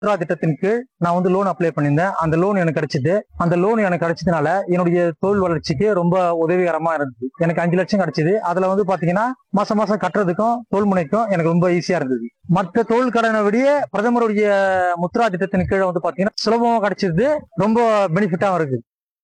முத்ரா திட்டத்தின் கீழ் நான் வந்து லோன் அப்ளை பண்ணியிருந்தேன் அந்த லோன் எனக்கு கிடைச்சது அந்த லோன் எனக்கு கிடைச்சதுனால என்னுடைய தொழில் வளர்ச்சிக்கு ரொம்ப உதவிகரமா இருந்தது எனக்கு அஞ்சு லட்சம் கிடைச்சது அதுல வந்து பாத்தீங்கன்னா மாசம் மாசம் கட்டுறதுக்கும் தொழில் முனைக்கும் எனக்கு ரொம்ப ஈஸியா இருந்தது மற்ற தொழில் கடனை விட பிரதமருடைய முத்ரா திட்டத்தின் கீழே வந்து பாத்தீங்கன்னா சுலபமா கிடைச்சது ரொம்ப பெனிஃபிட்டாவும் இருக்கு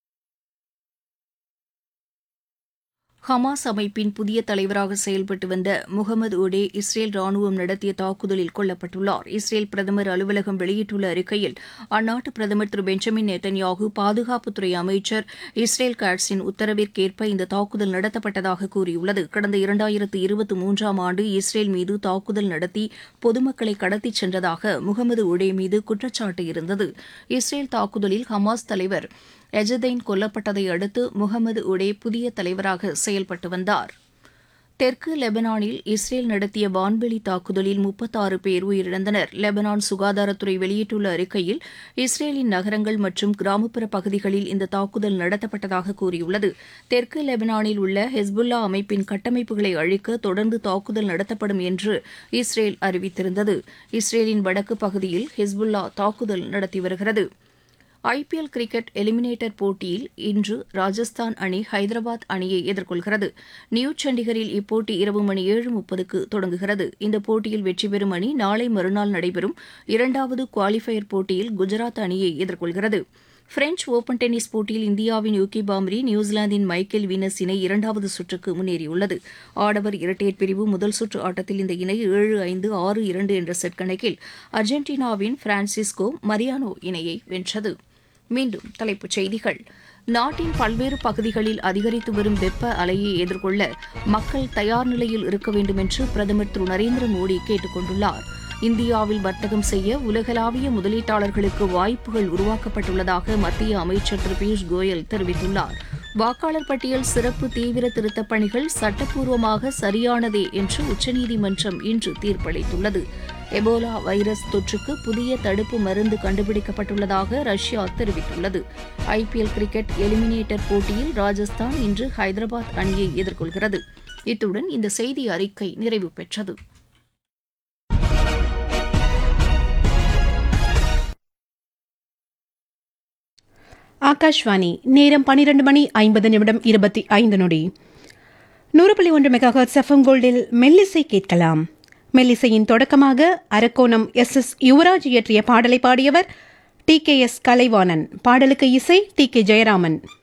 ஹமாஸ் அமைப்பின் புதிய தலைவராக செயல்பட்டு வந்த முகமது ஒடே இஸ்ரேல் ராணுவம் நடத்திய தாக்குதலில் கொல்லப்பட்டுள்ளார் இஸ்ரேல் பிரதமர் அலுவலகம் வெளியிட்டுள்ள அறிக்கையில் அந்நாட்டு பிரதமர் திரு பெஞ்சமின் நேத்தன்யாகு பாதுகாப்புத்துறை அமைச்சர் இஸ்ரேல் காட்ஸின் உத்தரவிற்கேற்ப இந்த தாக்குதல் நடத்தப்பட்டதாக கூறியுள்ளது கடந்த இரண்டாயிரத்து இருபத்தி மூன்றாம் ஆண்டு இஸ்ரேல் மீது தாக்குதல் நடத்தி பொதுமக்களை கடத்திச் சென்றதாக முகமது ஒடே மீது குற்றச்சாட்டு இருந்தது இஸ்ரேல் தாக்குதலில் ஹமாஸ் தலைவர் எஜதைன் கொல்லப்பட்டதை அடுத்து முகமது உடே புதிய தலைவராக செயல்பட்டு வந்தார் தெற்கு லெபனானில் இஸ்ரேல் நடத்திய வான்வெளி தாக்குதலில் முப்பத்தாறு பேர் உயிரிழந்தனர் லெபனான் சுகாதாரத்துறை வெளியிட்டுள்ள அறிக்கையில் இஸ்ரேலின் நகரங்கள் மற்றும் கிராமப்புற பகுதிகளில் இந்த தாக்குதல் நடத்தப்பட்டதாக கூறியுள்ளது தெற்கு லெபனானில் உள்ள ஹெஸ்புல்லா அமைப்பின் கட்டமைப்புகளை அழிக்க தொடர்ந்து தாக்குதல் நடத்தப்படும் என்று இஸ்ரேல் அறிவித்திருந்தது இஸ்ரேலின் வடக்கு பகுதியில் ஹெஸ்புல்லா தாக்குதல் நடத்தி வருகிறது ஐபிஎல் கிரிக்கெட் எலிமினேட்டர் போட்டியில் இன்று ராஜஸ்தான் அணி ஹைதராபாத் அணியை எதிர்கொள்கிறது நியூ சண்டிகரில் இப்போட்டி இரவு மணி ஏழு முப்பதுக்கு தொடங்குகிறது இந்த போட்டியில் வெற்றி பெறும் அணி நாளை மறுநாள் நடைபெறும் இரண்டாவது குவாலிஃபயர் போட்டியில் குஜராத் அணியை எதிர்கொள்கிறது பிரெஞ்ச் ஓபன் டென்னிஸ் போட்டியில் இந்தியாவின் யூகி பாம்ரி நியூசிலாந்தின் மைக்கேல் வீனஸ் இணை இரண்டாவது சுற்றுக்கு முன்னேறியுள்ளது ஆடவர் இரட்டையர் பிரிவு முதல் சுற்று ஆட்டத்தில் இந்த இணை ஏழு ஐந்து ஆறு இரண்டு என்ற செட் கணக்கில் அர்ஜென்டினாவின் பிரான்சிஸ்கோ மரியானோ இணையை வென்றது மீண்டும் தலைப்புச் செய்திகள் நாட்டின் பல்வேறு பகுதிகளில் அதிகரித்து வரும் வெப்ப அலையை எதிர்கொள்ள மக்கள் தயார் நிலையில் இருக்க வேண்டும் என்று பிரதமர் திரு நரேந்திர மோடி கேட்டுக் கொண்டுள்ளார் இந்தியாவில் வர்த்தகம் செய்ய உலகளாவிய முதலீட்டாளர்களுக்கு வாய்ப்புகள் உருவாக்கப்பட்டுள்ளதாக மத்திய அமைச்சர் திரு பியூஷ் கோயல் தெரிவித்துள்ளார் வாக்காளர் பட்டியல் சிறப்பு தீவிர திருத்தப் பணிகள் சட்டப்பூர்வமாக சரியானதே என்று உச்சநீதிமன்றம் இன்று தீர்ப்பளித்துள்ளது எபோலா வைரஸ் தொற்றுக்கு புதிய தடுப்பு மருந்து கண்டுபிடிக்கப்பட்டுள்ளதாக ரஷ்யா தெரிவித்துள்ளது ஐபிஎல் கிரிக்கெட் எலிமினேட்டர் போட்டியில் ராஜஸ்தான் இன்று ஹைதராபாத் அணியை எதிர்கொள்கிறது இத்துடன் இந்த செய்தி அறிக்கை நிறைவு பெற்றது ஆகாஷ்வாணி நேரம் பனிரெண்டு மணி ஐம்பது நிமிடம் இருபத்தி ஐந்து நொடி நூறு புள்ளி ஒன்று மெகாஹர்ட்ஸ் எஃப்எம் கோல்டில் மெல்லிசை கேட்கலாம் மெல்லிசையின் தொடக்கமாக அரக்கோணம் எஸ் எஸ் யுவராஜ் இயற்றிய பாடலை பாடியவர் டி கே எஸ் கலைவாணன் பாடலுக்கு இசை டி கே ஜெயராமன்